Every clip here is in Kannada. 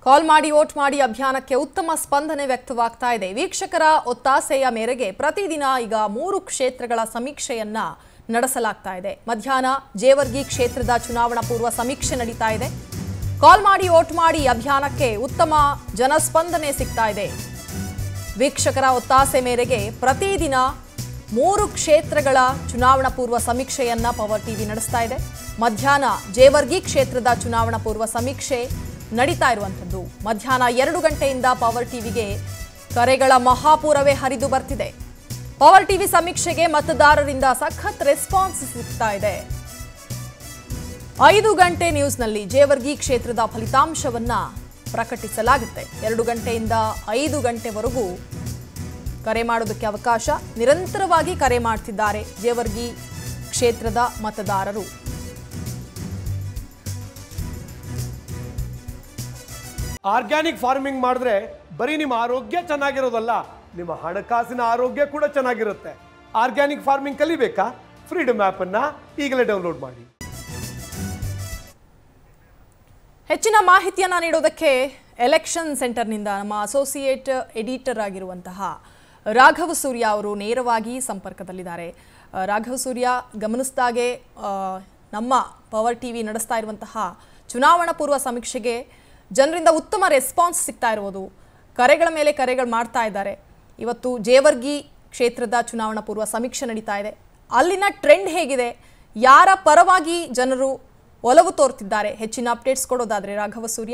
ಕಾಲ್ ಮಾಡಿ ವೋಟ್ ಮಾಡಿ ಅಭಿಯಾನಕ್ಕೆ ಉತ್ತಮ ಸ್ಪಂದನೆ ವ್ಯಕ್ತವಾಗ್ತಾ ಇದೆ ವೀಕ್ಷಕರ ಒತ್ತಾಸೆಯ ಮೇರೆಗೆ ಪ್ರತಿದಿನ ಈಗ ಮೂರು ಕ್ಷೇತ್ರಗಳ ಸಮೀಕ್ಷೆಯನ್ನ ನಡೆಸಲಾಗ್ತಾ ಇದೆ ಮಧ್ಯಾಹ್ನ ಜೇವರ್ಗಿ ಕ್ಷೇತ್ರದ ಚುನಾವಣಾ ಪೂರ್ವ ಸಮೀಕ್ಷೆ ನಡೀತಾ ಇದೆ ಕಾಲ್ ಮಾಡಿ ವೋಟ್ ಮಾಡಿ ಅಭಿಯಾನಕ್ಕೆ ಉತ್ತಮ ಜನಸ್ಪಂದನೆ ಸಿಗ್ತಾ ಇದೆ ವೀಕ್ಷಕರ ಒತ್ತಾಸೆ ಮೇರೆಗೆ ಪ್ರತಿದಿನ ಮೂರು ಕ್ಷೇತ್ರಗಳ ಚುನಾವಣಾ ಪೂರ್ವ ಸಮೀಕ್ಷೆಯನ್ನ ಪವರ್ ಟಿವಿ ನಡೆಸ್ತಾ ಇದೆ ಮಧ್ಯಾಹ್ನ ಜೇವರ್ಗಿ ಕ್ಷೇತ್ರದ ಚುನಾವಣಾ ಪೂರ್ವ ಸಮೀಕ್ಷೆ ನಡೀತಾ ಇರುವಂಥದ್ದು ಮಧ್ಯಾಹ್ನ ಎರಡು ಗಂಟೆಯಿಂದ ಪವರ್ ಟಿವಿಗೆ ಕರೆಗಳ ಮಹಾಪೂರವೇ ಹರಿದು ಬರ್ತಿದೆ ಪವರ್ ಟಿವಿ ಸಮೀಕ್ಷೆಗೆ ಮತದಾರರಿಂದ ಸಖತ್ ರೆಸ್ಪಾನ್ಸ್ ಸಿಗ್ತಾ ಇದೆ ಐದು ಗಂಟೆ ನ್ಯೂಸ್ನಲ್ಲಿ ಜೇವರ್ಗಿ ಕ್ಷೇತ್ರದ ಫಲಿತಾಂಶವನ್ನ ಪ್ರಕಟಿಸಲಾಗುತ್ತೆ ಎರಡು ಗಂಟೆಯಿಂದ ಐದು ಗಂಟೆವರೆಗೂ ಕರೆ ಮಾಡೋದಕ್ಕೆ ಅವಕಾಶ ನಿರಂತರವಾಗಿ ಕರೆ ಮಾಡ್ತಿದ್ದಾರೆ ಜೇವರ್ಗಿ ಕ್ಷೇತ್ರದ ಮತದಾರರು ಆರ್ಗ್ಯಾನಿಕ್ ಫಾರ್ಮಿಂಗ್ ಮಾಡಿದ್ರೆ ಬರೀ ನಿಮ್ಮ ಆರೋಗ್ಯ ಚೆನ್ನಾಗಿರೋದಲ್ಲ ನಿಮ್ಮ ಹಣಕಾಸಿನ ಆರೋಗ್ಯ ಕೂಡ ಚೆನ್ನಾಗಿರುತ್ತೆ ಆರ್ಗ್ಯಾನಿಕ್ ಫಾರ್ಮಿಂಗ್ ಕಲಿಬೇಕಾ ಫ್ರೀಡಮ್ ಅನ್ನ ಈಗಲೇ ಡೌನ್ಲೋಡ್ ಮಾಡಿ ಹೆಚ್ಚಿನ ಮಾಹಿತಿಯನ್ನ ನೀಡೋದಕ್ಕೆ ಎಲೆಕ್ಷನ್ ಸೆಂಟರ್ನಿಂದ ನಮ್ಮ ಅಸೋಸಿಯೇಟ್ ಎಡಿಟರ್ ಆಗಿರುವಂತಹ ರಾಘವ ಸೂರ್ಯ ಅವರು ನೇರವಾಗಿ ಸಂಪರ್ಕದಲ್ಲಿದ್ದಾರೆ ಆ, ರಾಘವ ಸೂರ್ಯ ಗಮನಿಸಿದಾಗೆ ಆ, ನಮ್ಮ ಪವರ್ ಟಿವಿ ನಡೆಸ್ತಾ ಇರುವಂತಹ ಚುನಾವಣಾ ಪೂರ್ವ ಸಮೀಕ್ಷೆಗೆ ಜನರಿಂದ ಉತ್ತಮ ರೆಸ್ಪಾನ್ಸ್ ಸಿಗ್ತಾ ಇರುವುದು ಕರೆಗಳ ಮೇಲೆ ಕರೆಗಳು ಮಾಡ್ತಾ ಇದ್ದಾರೆ ಇವತ್ತು ಜೇವರ್ಗಿ ಕ್ಷೇತ್ರದ ಚುನಾವಣಾ ಪೂರ್ವ ಸಮೀಕ್ಷೆ ನಡೀತಾ ಇದೆ ಅಲ್ಲಿನ ಟ್ರೆಂಡ್ ಹೇಗಿದೆ ಯಾರ ಪರವಾಗಿ ಜನರು ಒಲವು ತೋರ್ತಿದ್ದಾರೆ ಹೆಚ್ಚಿನ ಅಪ್ಡೇಟ್ಸ್ ಕೊಡೋದಾದ್ರೆ Raghava Surya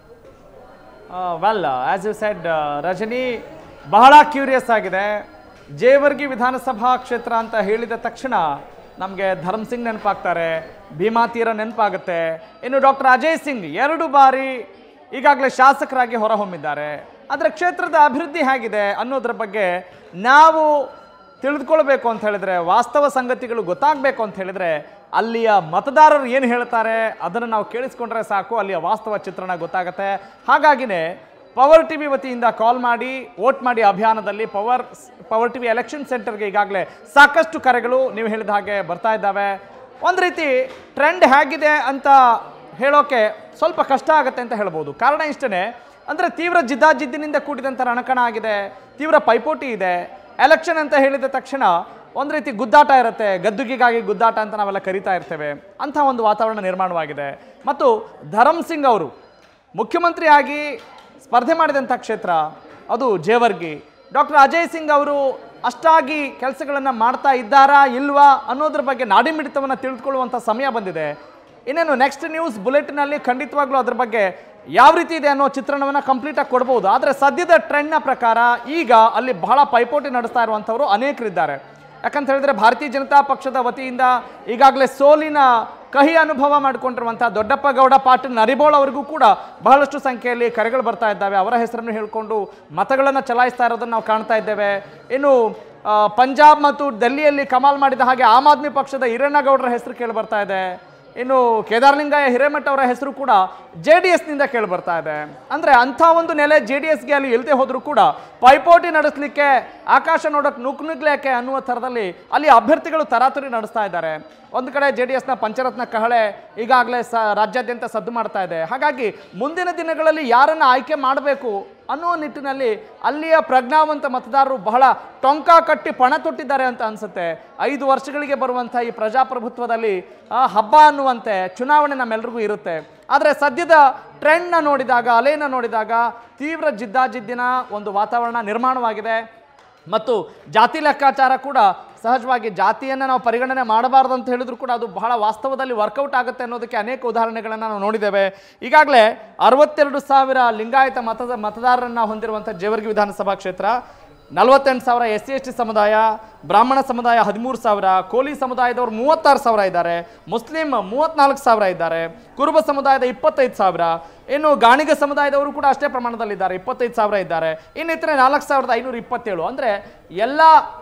well as you said Rajini ಬಹಳ ಕ್ಯೂರಿಯಸ್ ಆಗಿದೆ ಜೇವರ್ಗಿ ವಿಧಾನಸಭಾ ಕ್ಷೇತ್ರ ಅಂತ ಹೇಳಿದ ತಕ್ಷಣ ನಮಗೆ ಧರ್ಮ್ ಸಿಂಗ್ ನೆನಪಾಗ್ತಾರೆ ಭೀಮಾ ತೀರ ನೆನಪಾಗುತ್ತೆ ಇನ್ನು ಡಾಕ್ಟರ್ ಅಜಯ್ ಸಿಂಗ್ ಎರಡು ಬಾರಿ ಈಗಾಗಲೇ ಶಾಸಕರಾಗಿ ಹೊರಹೊಮ್ಮಿದ್ದಾರೆ ಆದರೆ ಕ್ಷೇತ್ರದ ಅಭಿವೃದ್ಧಿ ಹೇಗಿದೆ ಅನ್ನೋದ್ರ ಬಗ್ಗೆ ನಾವು ತಿಳಿದುಕೊಳ್ಬೇಕು ಅಂತ ಹೇಳಿದ್ರೆ ವಾಸ್ತವ ಸಂಗತಿಗಳು ಗೊತ್ತಾಗಬೇಕು ಅಂತ ಹೇಳಿದ್ರೆ ಅಲ್ಲಿಯ ಮತದಾರರು ಏನು ಹೇಳ್ತಾರೆ ಅದನ್ನು ನಾವು ಕೇಳಿಸ್ಕೊಂಡ್ರೆ ಸಾಕು ಅಲ್ಲಿಯ ವಾಸ್ತವ ಚಿತ್ರಣ ಗೊತ್ತಾಗುತ್ತೆ ಹಾಗಾಗಿನೇ ಪವರ್ ಟಿವಿ ವತಿಯಿಂದ ಕಾಲ್ ಮಾಡಿ ವೋಟ್ ಮಾಡಿ ಅಭಿಯಾನದಲ್ಲಿ ಪವರ್ ಪವರ್ ಟಿವಿ ಎಲೆಕ್ಷನ್ ಸೆಂಟರ್ಗೆ ಈಗಾಗಲೇ ಸಾಕಷ್ಟು ಕರೆಗಳು ನೀವು ಹೇಳಿದ ಹಾಗೆ ಬರ್ತಾ ಇದ್ದಾವೆ ಒಂದು ರೀತಿ ಟ್ರೆಂಡ್ ಹೇಗಿದೆ ಅಂತ ಹೇಳೋಕೆ ಸ್ವಲ್ಪ ಕಷ್ಟ ಆಗುತ್ತೆ ಅಂತ ಹೇಳ್ಬೋದು ಕಾರಣ ಇಷ್ಟೇ ಅಂದರೆ ತೀವ್ರ ಜಿದ್ದಾಜಿದ್ದಿನಿಂದ ಕೂಡಿದಂಥ ರಣಕಣ ಆಗಿದೆ ತೀವ್ರ ಪೈಪೋಟಿ ಇದೆ ಎಲೆಕ್ಷನ್ ಅಂತ ಹೇಳಿದ ತಕ್ಷಣ ಒಂದು ರೀತಿ ಗುದ್ದಾಟ ಇರುತ್ತೆ ಗದ್ದುಗಿಗಾಗಿ ಗುದ್ದಾಟ ಅಂತ ನಾವೆಲ್ಲ ಕರಿತಾ ಇರ್ತೇವೆ ಅಂಥ ಒಂದು ವಾತಾವರಣ ನಿರ್ಮಾಣವಾಗಿದೆ ಮತ್ತು ಧರಮ್ ಸಿಂಗ್ ಅವರು ಮುಖ್ಯಮಂತ್ರಿಯಾಗಿ ಸ್ಪರ್ಧೆ ಮಾಡಿದಂಥ ಕ್ಷೇತ್ರ ಅದು ಜೇವರ್ಗಿ ಡಾಕ್ಟರ್ ಅಜಯ್ ಸಿಂಗ್ ಅವರು ಅಷ್ಟಾಗಿ ಕೆಲಸಗಳನ್ನು ಮಾಡ್ತಾ ಇದ್ದಾರಾ ಇಲ್ವಾ ಅನ್ನೋದ್ರ ಬಗ್ಗೆ ನಾಡಿಮಿಡಿತವನ್ನು ತಿಳಿದುಕೊಳ್ಳುವಂಥ ಸಮಯ ಬಂದಿದೆ ಇನ್ನೇನು ನೆಕ್ಸ್ಟ್ ನ್ಯೂಸ್ ಬುಲೆಟಿನಲ್ಲಿ ಖಂಡಿತವಾಗ್ಲೂ ಅದ್ರ ಬಗ್ಗೆ ಯಾವ ರೀತಿ ಇದೆ ಅನ್ನೋ ಚಿತ್ರಣವನ್ನು ಕಂಪ್ಲೀಟಾಗಿ ಕೊಡ್ಬೋದು ಆದರೆ ಸದ್ಯದ ಟ್ರೆಂಡ್ನ ಪ್ರಕಾರ ಈಗ ಅಲ್ಲಿ ಬಹಳ ಪೈಪೋಟಿ ನಡೆಸ್ತಾ ಇರುವಂಥವರು ಅನೇಕರಿದ್ದಾರೆ ಯಾಕಂತ ಹೇಳಿದ್ರೆ ಭಾರತೀಯ ಜನತಾ ಪಕ್ಷದ ವತಿಯಿಂದ ಈಗಾಗಲೇ ಸೋಲಿನ ಕಹಿ ಅನುಭವ ಮಾಡಿಕೊಂಡಿರುವಂಥ ದೊಡ್ಡಪ್ಪ ಗೌಡ ಪಾಟೀಲ್ ನರಿಬೋಳ್ ಅವರಿಗೂ ಕೂಡ ಬಹಳಷ್ಟು ಸಂಖ್ಯೆಯಲ್ಲಿ ಕರೆಗಳು ಬರ್ತಾ ಇದ್ದಾವೆ ಅವರ ಹೆಸರನ್ನು ಹೇಳಿಕೊಂಡು ಮತಗಳನ್ನು ಚಲಾಯಿಸ್ತಾ ಇರೋದನ್ನು ನಾವು ಕಾಣ್ತಾ ಇದ್ದೇವೆ ಇನ್ನು ಆ, ಪಂಜಾಬ್ ಮತ್ತು ಡೆಲ್ಲಿಯಲ್ಲಿ ಕಮಾಲ್ ಮಾಡಿದ ಹಾಗೆ ಆಮ್ ಆದ್ಮಿ ಪಕ್ಷದ ಈರಣ್ಣಗೌಡರ ಹೆಸರು ಕೇಳಿ ಬರ್ತಾ ಇದೆ ಇನ್ನು ಕೇದಾರಲಿಂಗಯ್ಯ ಹಿರೇಮಠ ಅವರ ಹೆಸರು ಕೂಡ ಜೆ ಡಿ ಎಸ್ನಿಂದ ಕೇಳಿ ಬರ್ತಾ ಇದೆ ಅಂದರೆ ಅಂಥ ಒಂದು ನೆಲೆ ಜೆ ಡಿ ಎಸ್ಗೆ ಅಲ್ಲಿ ಇಲ್ಲದೆ ಹೋದರೂ ಕೂಡ ಪೈಪೋಟಿ ನಡೆಸಲಿಕ್ಕೆ ಆಕಾಶ ನೋಡೋಕೆ ನುಕ್ ನುಗ್ಲೇಕೆ ಅನ್ನುವ ಥರದಲ್ಲಿ ಅಲ್ಲಿ ಅಭ್ಯರ್ಥಿಗಳು ತರಾತುರಿ ನಡೆಸ್ತಾ ಇದ್ದಾರೆ ಒಂದು ಕಡೆ ಜೆ ಡಿ ಎಸ್ನ ಪಂಚರತ್ನ ಕಹಳೆ ಈಗಾಗಲೇ ಸ ರಾಜ್ಯಾದ್ಯಂತ ಸದ್ದು ಮಾಡ್ತಾ ಇದೆ ಹಾಗಾಗಿ ಮುಂದಿನ ದಿನಗಳಲ್ಲಿ ಯಾರನ್ನು ಆಯ್ಕೆ ಮಾಡಬೇಕು ಅನ್ನುವ ನಿಟ್ಟಿನಲ್ಲಿ ಅಲ್ಲಿಯ ಪ್ರಜ್ಞಾವಂತ ಮತದಾರರು ಬಹಳ ಟೊಂಕ ಕಟ್ಟಿ ಪಣ ತೊಟ್ಟಿದ್ದಾರೆ ಅಂತ ಅನ್ಸುತ್ತೆ ಐದು ವರ್ಷಗಳಿಗೆ ಬರುವಂಥ ಈ ಪ್ರಜಾಪ್ರಭುತ್ವದಲ್ಲಿ ಆ, ಹಬ್ಬ ಅನ್ನುವಂತೆ ಚುನಾವಣೆ ನಮ್ಮೆಲ್ರಿಗೂ ಇರುತ್ತೆ ಆದರೆ ಸದ್ಯದ ಟ್ರೆಂಡ್ನ ನೋಡಿದಾಗ ಅಲೆನ ನೋಡಿದಾಗ ತೀವ್ರ ಜಿದ್ದಾಜಿದ್ದಿನ ಒಂದು ವಾತಾವರಣ ನಿರ್ಮಾಣವಾಗಿದೆ ಮತ್ತು ಜಾತಿ ಲೆಕ್ಕಾಚಾರ ಕೂಡ ಸಹಜವಾಗಿ ಜಾತಿಯನ್ನು ನಾವು ಪರಿಗಣನೆ ಮಾಡಬಾರ್ದು ಅಂತ ಹೇಳಿದ್ರು ಕೂಡ ಅದು ಬಹಳ ವಾಸ್ತವದಲ್ಲಿ ವರ್ಕೌಟ್ ಆಗುತ್ತೆ ಅನ್ನೋದಕ್ಕೆ ಅನೇಕ ಉದಾಹರಣೆಗಳನ್ನು ನಾವು ನೋಡಿದ್ದೇವೆ ಈಗಾಗಲೇ ಅರವತ್ತೆರಡು ಸಾವಿರ ಲಿಂಗಾಯತ ಮತದ ಮತದಾರರನ್ನು ಹೊಂದಿರುವಂಥ ಜೇವರ್ಗಿ ವಿಧಾನಸಭಾ ಕ್ಷೇತ್ರ ನಲವತ್ತೆಂಟು ಸಾವಿರ ಎಸ್ ಸಿ ಎಸ್ ಟಿ ಸಮುದಾಯ ಬ್ರಾಹ್ಮಣ ಸಮುದಾಯ ಹದಿಮೂರು ಸಾವಿರ ಕೋಲಿ ಸಮುದಾಯದವರು ಮೂವತ್ತಾರು ಸಾವಿರ ಇದ್ದಾರೆ ಮುಸ್ಲಿಂ ಮೂವತ್ನಾಲ್ಕು ಸಾವಿರ ಇದ್ದಾರೆ ಕುರುಬ ಸಮುದಾಯದ ಇಪ್ಪತ್ತೈದು ಸಾವಿರ ಇನ್ನು ಗಾಣಿಗ ಸಮುದಾಯದವರು ಕೂಡ ಅಷ್ಟೇ ಪ್ರಮಾಣದಲ್ಲಿದ್ದಾರೆ ಇಪ್ಪತ್ತೈದು ಸಾವಿರ ಇದ್ದಾರೆ ಇನ್ನಿತರೆ ನಾಲ್ಕು ಸಾವಿರದ ಐನೂರ ಇಪ್ಪತ್ತೇಳು ಅಂದರೆ ಎಲ್ಲ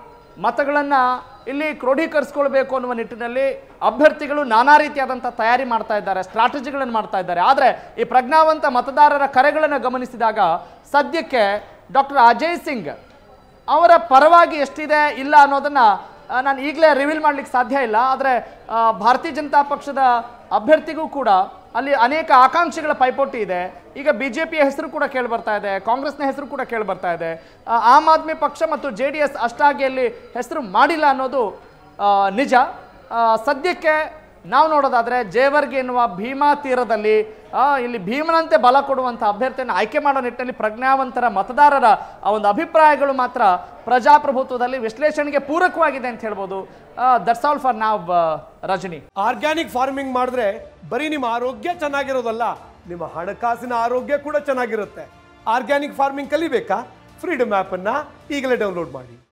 ಮತಗಳನ್ನು ಇಲ್ಲಿ ಕ್ರೋಢೀಕರಿಸ್ಕೊಳ್ಬೇಕು ಅನ್ನುವ ನಿಟ್ಟಿನಲ್ಲಿ ಅಭ್ಯರ್ಥಿಗಳು ನಾನಾ ರೀತಿಯಾದಂಥ ತಯಾರಿ ಮಾಡ್ತಾ ಇದ್ದಾರೆ ಸ್ಟ್ರಾಟಜಿಗಳನ್ನು ಮಾಡ್ತಾ ಇದ್ದಾರೆ ಆದರೆ ಈ ಪ್ರಜ್ಞಾವಂತ ಮತದಾರರ ಕರೆಗಳನ್ನು ಗಮನಿಸಿದಾಗ ಸದ್ಯಕ್ಕೆ ಡಾಕ್ಟರ್ ಅಜಯ್ ಸಿಂಗ್ ಅವರ ಪರವಾಗಿ ಎಷ್ಟಿದೆ ಇಲ್ಲ ಅನ್ನೋದನ್ನ ಆ, ನಾನು ಈಗಲೇ ರಿವೀಲ್ ಮಾಡ್ಲಿಕ್ಕೆ ಸಾಧ್ಯ ಇಲ್ಲ ಆದರೆ ಭಾರತೀಯ ಜನತಾ ಪಕ್ಷದ ಅಭ್ಯರ್ಥಿಗೂ ಕೂಡ ಅಲ್ಲಿ ಅನೇಕ ಆಕಾಂಕ್ಷಿಗಳ ಪೈಪೋಟಿ ಇದೆ ಈಗ ಬಿ ಜೆ ಪಿಯ ಹೆಸರು ಕೂಡ ಕೇಳಿ ಬರ್ತಾ ಇದೆ ಕಾಂಗ್ರೆಸ್ನ ಹೆಸರು ಕೂಡ ಕೇಳಿ ಬರ್ತಾ ಇದೆ ಆ, ಆಮ್ ಆದ್ಮಿ ಪಕ್ಷ ಮತ್ತು ಜೆ ಡಿ ಎಸ್ ಅಷ್ಟಾಗಿ ಅಲ್ಲಿ ಹೆಸರು ಮಾಡಿಲ್ಲ ಅನ್ನೋದು ಆ, ನಿಜ ಆ, ಸದ್ಯಕ್ಕೆ ನಾವು ನೋಡೋದಾದ್ರೆ ಜೇವರ್ಗಿ ಎನ್ನುವ ಭೀಮಾ ತೀರದಲ್ಲಿ ಆ, ಇಲ್ಲಿ ಭೀಮನಂತೆ ಬಲ ಕೊಡುವಂಥ ಅಭ್ಯರ್ಥಿಯನ್ನು ಆಯ್ಕೆ ಮಾಡೋ ನಿಟ್ಟಿನಲ್ಲಿ ಪ್ರಜ್ಞಾವಂತರ ಮತದಾರರ ಆ ಒಂದು ಅಭಿಪ್ರಾಯಗಳು ಮಾತ್ರ ಪ್ರಜಾಪ್ರಭುತ್ವದಲ್ಲಿ ವಿಶ್ಲೇಷಣೆಗೆ ಪೂರಕವಾಗಿದೆ ಅಂತ ಹೇಳ್ಬೋದು ದಟ್ಸ್ ಆಲ್ ಫಾರ್ ನಾವ್ ರಜನಿ ಆರ್ಗ್ಯಾನಿಕ್ ಫಾರ್ಮಿಂಗ್ ಮಾಡಿದ್ರೆ ಬರೀ ನಿಮ್ಮ ಆರೋಗ್ಯ ಚೆನ್ನಾಗಿರೋದಲ್ಲ ನಿಮ್ಮ ಹಣಕಾಸಿನ ಆರೋಗ್ಯ ಕೂಡ ಚೆನ್ನಾಗಿರುತ್ತೆ ಆರ್ಗ್ಯಾನಿಕ್ ಫಾರ್ಮಿಂಗ್ ಕಲಿಬೇಕಾ ಫ್ರೀಡಮ್ ಆ್ಯಪನ್ನು ಈಗಲೇ ಡೌನ್ಲೋಡ್ ಮಾಡಿ